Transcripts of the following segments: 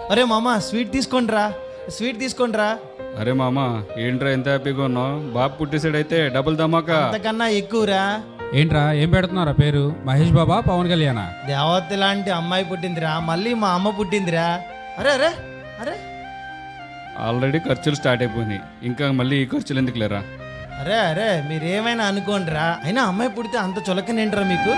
అరే మామ sweet తీసుకోండిరా sweet తీసుకోండిరా అరే మామ ఏంట్రా ఎంత హ్యాపీగా ఉన్నావు బాబు పుట్టేసాడైతే డబుల్ ధమాకా అంతకన్నా ఎక్కువరా ఏంట్రా ఏం పెడుతున్నారా పేరు మహేష్ బాబా పవన్ కళ్యాణా దేవత లాంటి అమ్మాయి పుట్టిందిరా మళ్ళీ మా అమ్మ పుట్టిందిరా అరే అరే అరే ఆల్రెడీ ఖర్చులు స్టార్ట్ అయిపోయినాయి ఇంకా మళ్ళీ ఈ ఖర్చులు ఎందుకు లేరా అరే అరే మీరేమైనా అనుకోండిరా అయినా అమ్మాయి పుడితే అంత చులకనేంట్రా మీకు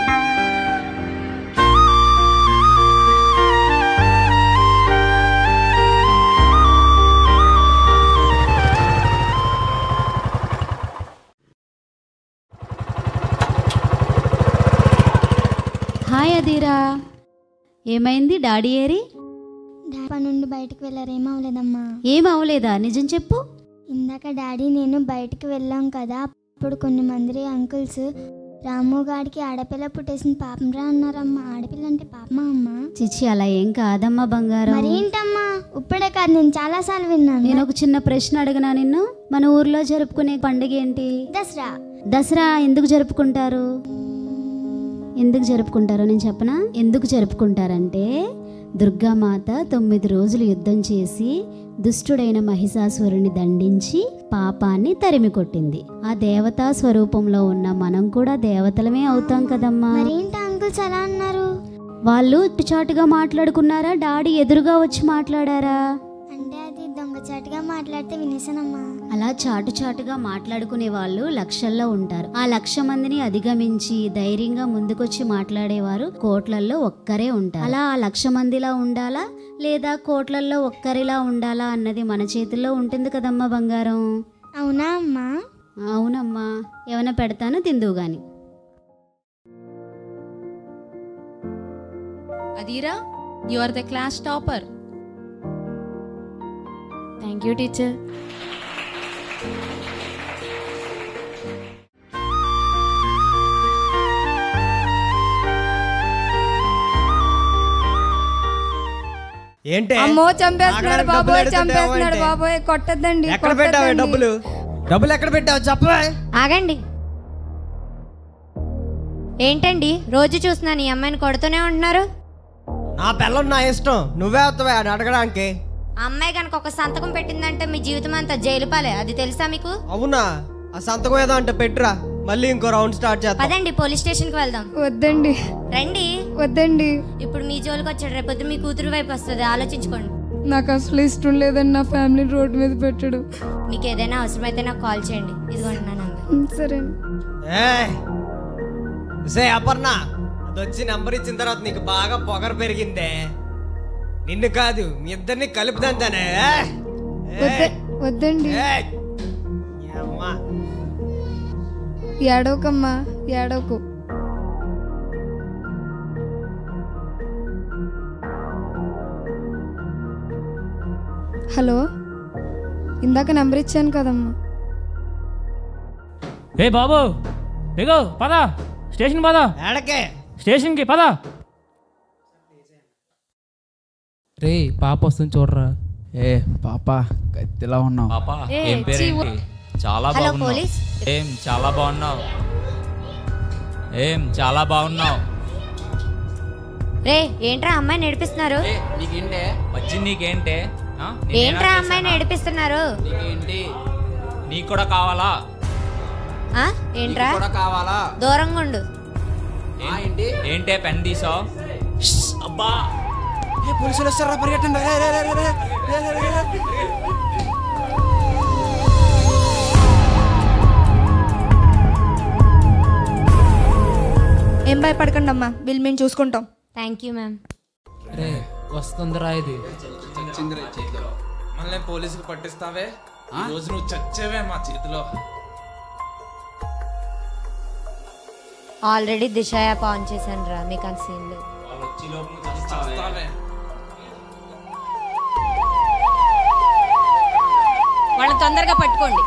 హాయ్ అదీరా ఏమైంది డాడీ ఏరి డాడీ నుండి బయటకు వెళ్ళారు ఏమవలేదమ్మా ఏం అవలేదా నిజం చెప్పు ఇందాక డాడీ నేను బయటికి వెళ్ళాం కదా అప్పుడు కొన్ని మంది అంకుల్స్ రాము గాడికి ఆడపిల్ల పుట్టేసిన పాపం రా అన్నారమ్మా ఆడపిల్ల అంటే పాపమా అమ్మా చిచి అలా ఏం కాదమ్మా బంగారం మరేంటమ్మా ఇప్పుడే కాదు నేను చాలా సార్లు విన్నాను నేను ఒక చిన్న ప్రశ్న అడగనా నిన్ను మన ఊర్లో జరుపుకునే పండుగ ఏంటి దసరా దసరా ఎందుకు జరుపుకుంటారు ఎందుకు జరుపుకుంటారో నేను చెప్పనా ఎందుకు జరుపుకుంటారంటే దుర్గామాత తొమ్మిది రోజులు యుద్ధం చేసి దుష్టుడైన మహిషాసురుని దండించి పాపాన్ని తరిమి కొట్టింది ఆ దేవతా స్వరూపంలో ఉన్న మనం కూడా దేవతలమే అవుతాం కదమ్మా మరేంటి అంకుల్స్ అలా అన్నారు వాళ్ళు చాటుగా మాట్లాడుకున్నారా డాడీ ఎదురుగా వచ్చి మాట్లాడారా అంటే అది దొంగచాటుగా మాట్లాడితే వినేసానమ్మా అలా చాటు చాటుగా మాట్లాడుకునే వాళ్ళు లక్షల్లో ఉంటారు ఆ లక్ష మందిని అధిగమించి ధైర్యంగా ముందుకొచ్చి మాట్లాడేవారు కోట్లల్లో ఒక్కరే ఉంటారు అలా ఆ లక్ష మందిలా ఉండాలా లేదా కోట్లల్లో ఒక్కరిలా ఉండాలా అన్నది మన చేతుల్లో ఉంటుంది కదమ్మా బంగారం అవునా అమ్మా అవునమ్మా ఏమైనా పెడతాను తిందువు గాని అదీరా you are the class topper thank you teacher ఏంటే అమ్మో చంపేస్తున్నాడు ఆగడానికి డబ్బులు బాబోయ్ అడుగుతుంటే చంపేస్తున్నాడు ఏమంటే? బాబోయ్ కొట్టద్దండి ఎక్కడ పెట్టావే డబ్బులు డబ్బులు ఎక్కడ పెట్టావు చెప్పవే ఆగండి ఏంటండి రోజు చూస్తున్నాను ఈ అమ్మాయిని కొడుతూనే ఉంటున్నారు నా పిల్లం నా ఇష్టం నువ్వే వస్తావే అని అడగడానికి ఆ అమ్మాయి కనుక ఒక సంతకం పెట్టిందంటే మీ జీవితం అంతా జైలు పాలే అది తెలుసా మీకు అవునా ఆ సంతకం ఏదో అంటే పెట్టురా మళ్ళీ ఇంకో రౌండ్ స్టార్ట్ చేద్దాం పదండి పోలీస్ స్టేషన్ కి వెళ్దాం వద్దండి రండి వద్దండి ఇప్పుడు మీ జోలికి వచ్చాడు రేపొద్దు మీ కూతురు వైపు వస్తుంది ఆలోచించుకోండి నాకు అసలు ఇష్టం లేదండి నా ఫ్యామిలీ రోడ్డు మీద పెట్టడు మీకు ఏదైనా అవసరమైతే నాకు కాల్ చేయండి ఇదిగోండి నా నంబర్ ఉమ్, సరే ఏయ్! సే అపర్ణ అది వచ్చి నెంబర్ ఇచ్చిన తర్వాత నీకు బాగా పొగరు పెరిగిందే నిన్ను కాదు మీ ఇద్దరిని కలుపుదంతానే ఏయ్! వద్ద ఏయ్! వద్దండి ఏయ్! ఏమ్మా? ఏడవకమ్మా ఏడవకు హలో ఇందాక నెంబర్ ఇచ్చాను కదమ్మా ఏ బాబు దిగో పద స్టేషన్ పద ఏడకే స్టేషన్కి పద రే పాప వస్తుంది చూడరా ఏ పాప కత్తిలా ఉన్నావు పాపా ఏ, ఏం పేరేంటి చాలా హలో, బాగున్నావు పోలీస్. ఏం చాలా బాగున్నావు ఏం చాలా బాగున్నావు రే ఏంట్రా అమ్మాయిని నడిపిస్తున్నారు నీకేంటే వచ్చింది నీకేంటే ఆ? నేనేనా ఏంట్రా అమ్మాయిని చేశానా? నడిపిస్తున్నారు నీకేంటి నీకు కూడా కావాలా ఆ? ఏంట్రా నీకు కూడా కావాలా దూరంగా ఉండు ఏంటి ఏంటే పెన్ తీసావు అబ్బా పోలీసులు వస్తారా పరిగెట్టండి రే, రే, రే, రే, రే, రే, రే, రే, రే. ఏం భయపడకండి అమ్మా బిల్ మేము చూసుకుంటాం థ్యాంక్ యూ మ్యామ్ రే వస్తుందిరా ఇది మళ్ళీ పోలీసుకు పట్టిస్తావే ఈ రోజు నువ్వు చచ్చేవే మా చేతిలో ఆల్రెడీ దిశ యాప్ ఆన్ చేశాను రా మీకు అంత సీన్ లేదు వాళ్ళు వచ్చి లోపు నువ్వు చస్తావే వాళ్ళని తొందరగా పట్టుకోండి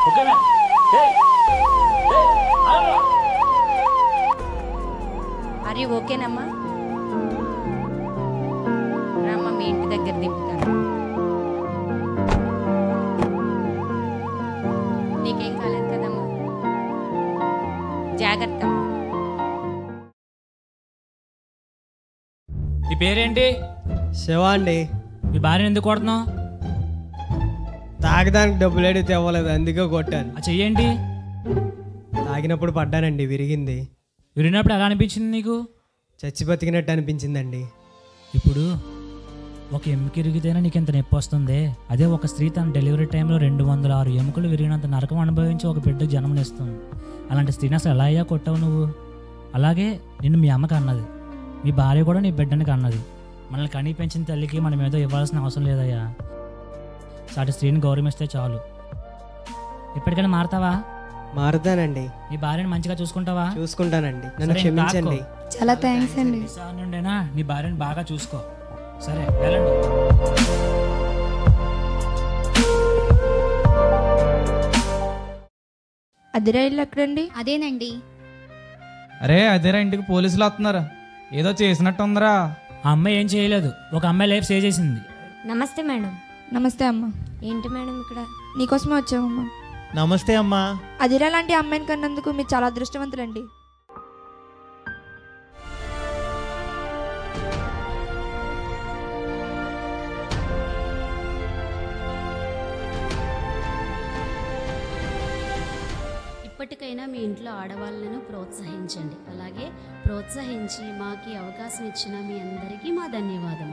అరే ఓకేనమ్మా రామ్మా మీ ఇంటి దగ్గర దింపుతాను నీకేం కాలేదు కదమ్మా జాగ్రత్త నీ పేరేంటి శివ అండి మీ భార్యను ఎందుకు కొడుతున్నావు తాగడానికి డబ్బులు అడిగితే ఇవ్వలేదు అందుకే కొట్టాను ఆ చెయ్యేంటి తాగినప్పుడు పడ్డానండి విరిగింది విరిగినప్పుడు ఎలా అనిపించింది నీకు చచ్చి బతికినట్టు అనిపించిందండి ఇప్పుడు ఒక ఎముక ఇరిగితేనే నీకు ఇంత నొప్పి వస్తుంది అదే ఒక స్త్రీ తన డెలివరీ టైంలో రెండు వందల ఆరు ఎముకలు విరిగినంత నరకం అనుభవించి ఒక బిడ్డకు జన్మనిస్తుంది అలాంటి స్త్రీని అసలు ఎలా అయ్యా కొట్టావు నువ్వు అలాగే నిన్ను మీ అమ్మకి అన్నది మీ భార్య కూడా నీ బిడ్డనికి అన్నది మనల్ని కనీ పెంచిన తల్లికి మనం ఏదో ఇవ్వాల్సిన అవసరం లేదయ్యా సాటి స్త్రీని గౌరవిస్తే చాలు ఇప్పటికైనా మారతావా మారుతానండి నీ భార్యను మంచిగా చూసుకుంటావా చూసుకుంటానండి నన్ను సరే, క్షమించండి తాక్కో. చాలా థ్యాంక్స్ అండి ఈసారి నుండైనా నీ భార్యను బాగా చూసుకో సరే వెళ్ళండి అదిరా ఇల్లు ఎక్కడండి అదేనండి అరే అదేరా ఇంటికి పోలీసులు వస్తున్నారు ఏదో చేసినట్టు ఉందిరా ఆ అమ్మాయి ఏం చేయలేదు ఒక అమ్మాయి లైఫ్ సేవ్ చేసింది నమస్తే మేడం నమస్తే అమ్మ ఏంటి మేడం ఇక్కడ నీకోసమే వచ్చామమ్మా నమస్తే అమ్మా అదిరా లాంటి అమ్మాయిని కన్నందుకు మీరు చాలా అదృష్టవంతులండి ఇప్పటికైనా మీ ఇంట్లో ఆడవాళ్ళను ప్రోత్సహించండి అలాగే ప్రోత్సహించి మాకు ఈ అవకాశం ఇచ్చిన మీ అందరికీ మా ధన్యవాదం